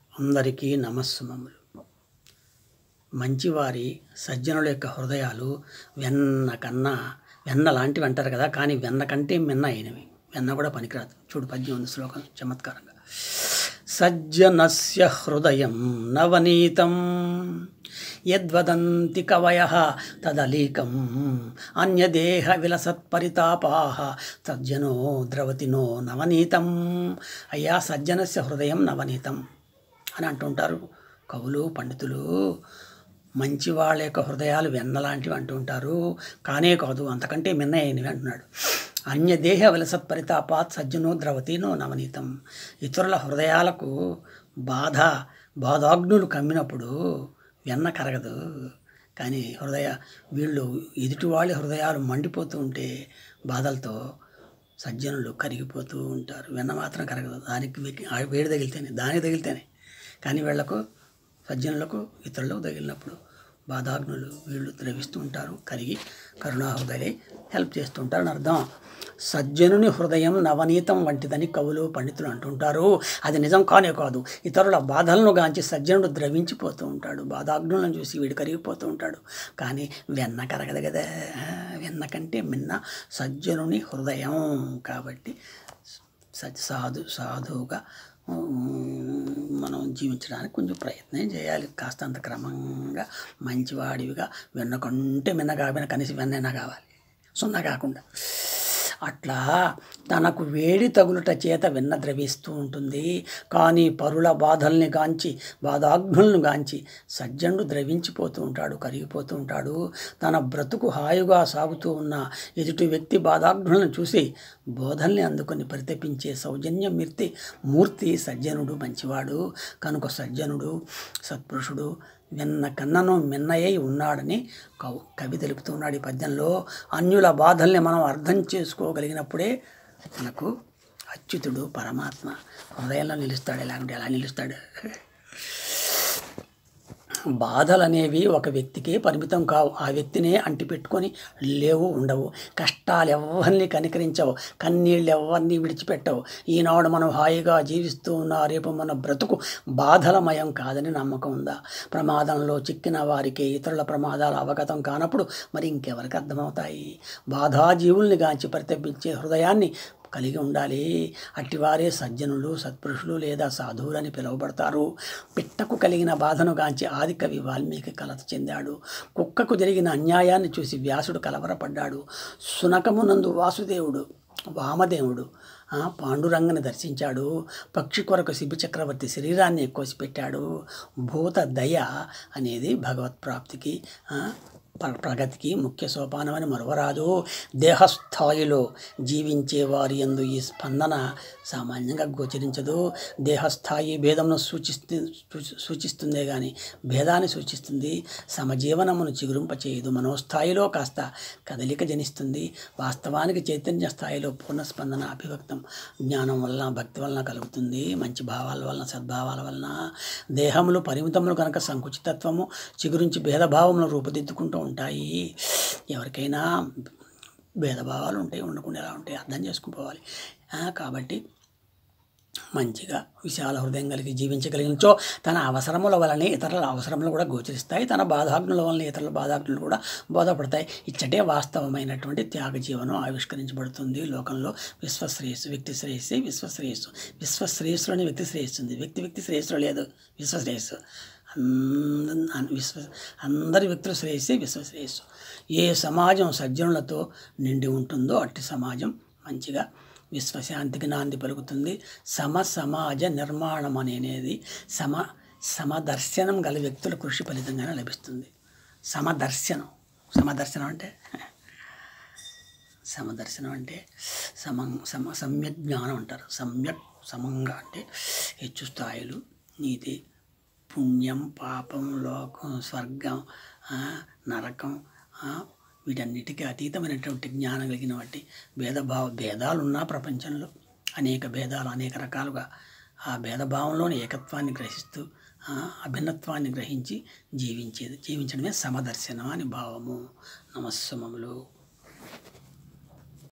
అందరికీ నమస్సుమములు మంచివారి సజ్జనుల యొక్క హృదయాలు వెన్న కన్నా వెన్న లాంటివి అంటారు కదా కానీ వెన్న కంటే మిన్న అయినవి వెన్న కూడా పనికిరాదు చూడు పద్యం ఉంది శ్లోకం చమత్కారంగా సజ్జనస్య హృదయం నవనీతం యద్వదంతి కవయ తదలీకం అన్యదేహ విలసత్పరితాపా సజ్జనో ద్రవతినో నవనీతం అయ్యా సజ్జనస్య హృదయం నవనీతం అని అంటుంటారు కవులు పండితులు మంచి వాళ్ళ యొక్క హృదయాలు వెన్నలాంటివి అంటుంటారు కానే కాదు అంతకంటే మిన్న అయినవి అంటున్నాడు అన్యదేహ విలసత్పరితాపాత్ సజ్జనో ద్రవతినో నవనీతం ఇతరుల హృదయాలకు బాధ బాధాగ్నులు కమ్మినప్పుడు వెన్న కరగదు కానీ హృదయ వీళ్ళు ఎదుటి వాళ్ళ హృదయాలు మండిపోతూ ఉంటే బాధలతో సజ్జనులు కరిగిపోతూ ఉంటారు వెన్న మాత్రం కరగదు దానికి వెకి- ఆ వేడి తగిలితేనే దానికి తగిలితేనే కానీ వీళ్లకు సజ్జనులకు ఇతరులకు తగిలినప్పుడు బాధాగ్నులు వీళ్ళు ద్రవిస్తూ ఉంటారు కరిగి కరుణాహృదయై హెల్ప్ చేస్తూ ఉంటారు అని అర్థం సజ్జనుని హృదయం నవనీతం వంటిదని కవులు పండితులు అంటుంటారు అది నిజం కానే కాదు ఇతరుల బాధలను గాంచి సజ్జనుడు ద్రవించిపోతూ ఉంటాడు బాధాగ్నులను చూసి వీడు కరిగిపోతూ ఉంటాడు కానీ వెన్న కరగదు కదా వెన్న కంటే మిన్న సజ్జనుని హృదయం కాబట్టి స- సాధు సాధువుగా ఉమ్, మనం జీవించడానికి కొంచెం ప్రయత్నం చేయాలి కాస్తంత క్రమంగా మంచివాడివిగా వెన్నకంటే మిన్న కాకపోయినా కనీసం వెన్నైనా కావాలి సున్నా కాకుండా అట్లా తనకు వేడి తగులుట చేత వెన్న ద్రవిస్తూ ఉంటుంది కానీ పరుల బాధల్ని గాంచి బాధాగ్నులను గాంచి సజ్జనుడు ద్రవించిపోతూ ఉంటాడు కరిగిపోతూ ఉంటాడు తన బ్రతుకు హాయిగా సాగుతూ ఉన్న ఎదుటి వ్యక్తి బాధాగ్నులను చూసి బోధల్ని అందుకొని పరితపించే సౌజన్య మూర్తి మూర్తి సజ్జనుడు మంచివాడు కనుక సజ్జనుడు సత్పురుషుడు వెన్న కన్నను మిన్నయ్యి ఉన్నాడని కవు కవి తెలుపుతున్నాడు ఈ పద్యంలో అన్యుల బాధల్ని మనం అర్థం చేసుకోగలిగినప్పుడే మనకు అచ్యుతుడు పరమాత్మ హృదయంలో నిలుస్తాడు ఎలాంటి ఎలా నిలుస్తాడు బాధలు అనేవి ఒక వ్యక్తికే పరిమితం కావు ఆ వ్యక్తినే అంటిపెట్టుకొని లేవు ఉండవు కష్టాలు ఎవరిని కనికరించవు కన్నీళ్ళు ఎవరిని విడిచిపెట్టవు ఈనాడు మనం హాయిగా జీవిస్తూ ఉన్న రేపు మన బ్రతుకు బాధలమయం కాదని నమ్మకం ఉందా ప్రమాదంలో చిక్కిన వారికి ఇతరుల ప్రమాదాలు అవగతం కానప్పుడు మరి ఇంకెవరికి అర్థమవుతాయి బాధాజీవుల్ని గాంచి పరితపించే హృదయాన్ని కలిగి ఉండాలి అట్టివారే సజ్జనులు సత్పురుషులు లేదా సాధువులని పిలువబడతారు పిట్టకు కలిగిన బాధను గాంచి ఆదికవి వాల్మీకి కలత చెందాడు కుక్కకు జరిగిన అన్యాయాన్ని చూసి వ్యాసుడు కలవరపడ్డాడు సునకమునందు వాసుదేవుడు వామదేవుడు ఆ, పాండురంగని దర్శించాడు పక్షి కొరకు శిబి చక్రవర్తి శరీరాన్ని కోసిపెట్టాడు భూత దయ అనేది భగవత్ ప్రాప్తికి ఆ, ప్ర- ప్రగతికి ముఖ్య సోపానమని మరవరాదు దేహస్థాయిలో జీవించే వారి యందు ఈ స్పందన సామాన్యంగా గోచరించదు దేహస్థాయి భేదమును సూచిస్తు సూచి- సూచిస్తుందే కానీ భేదాన్ని సూచిస్తుంది సమజీవనమును చిగురింపచేయదు మనోస్థాయిలో కాస్త కదలిక జనిస్తుంది వాస్తవానికి చైతన్య స్థాయిలో పూర్ణ స్పందన అభివ్యక్తం జ్ఞానం వలన భక్తి వలన కలుగుతుంది మంచి భావాల వలన సద్భావాల వలన దేహములు పరిమితములు కనుక సంకుచితత్వము చిగురించి భేదభావములు రూపుదిద్దుకుంటూ ఉంటాయి ఎవరికైనా భేదభావాలు ఉంటాయి ఉండకుండా ఎలా ఉంటాయి అర్థం చేసుకుపోవాలి ఆ, కాబట్టి మంచిగా విశాల హృదయం కలిగి జీవించగలిగినచో తన అవసరముల వలనే ఇతరుల అవసరములు కూడా గోచరిస్తాయి తన బాధాగ్నుల వలన ఇతరుల బాధాగ్నులు కూడా బోధపడతాయి ఇచ్చటే వాస్తవమైనటువంటి త్యాగ జీవనం ఆవిష్కరించబడుతుంది లోకంలో విశ్వశ్రేయస్సు వ్యక్తి శ్రేయస్సే విశ్వశ్రేయస్సు విశ్వశ్రేయస్సులోనే వ్యక్తి శ్రేయస్సుంది వ్యక్తి వ్యక్తి శ్రేయస్సులో లేదు విశ్వశ్రేయస్సు అంద- అన్- విశ్వ అందరి వ్యక్తుల శ్రేయస్సే విశ్వశ్రేయస్సు ఏ సమాజం సజ్జనులతో నిండి ఉంటుందో అట్టి సమాజం మంచిగా విశ్వశాంతికి నాంది పలుకుతుంది సమ సమాజ నిర్మాణం అనేది సమ సమదర్శనం గల వ్యక్తుల కృషి ఫలితంగానే లభిస్తుంది సమదర్శనం సమదర్శనం అంటే సమదర్శనం అంటే సమం సమ సమ్యక్ జ్ఞానం అంటారు సమ్యక్ సమంగా అంటే హెచ్చు స్థాయిలు నీతి పుణ్యం పాపం లోకం స్వర్గం ఆ, నరకం ఆ, వీటన్నిటికీ అతీతమైనటువంటి జ్ఞానం కలిగిన వాటి భేదభావ భేదాలు ఉన్న ప్రపంచంలో అనేక భేదాలు అనేక రకాలుగా ఆ భేదభావంలోని ఏకత్వాన్ని గ్రహిస్తూ ఆ, అభిన్నత్వాన్ని గ్రహించి జీవించేది జీవించడమే సమదర్శనం అని భావము నమస్సుమములు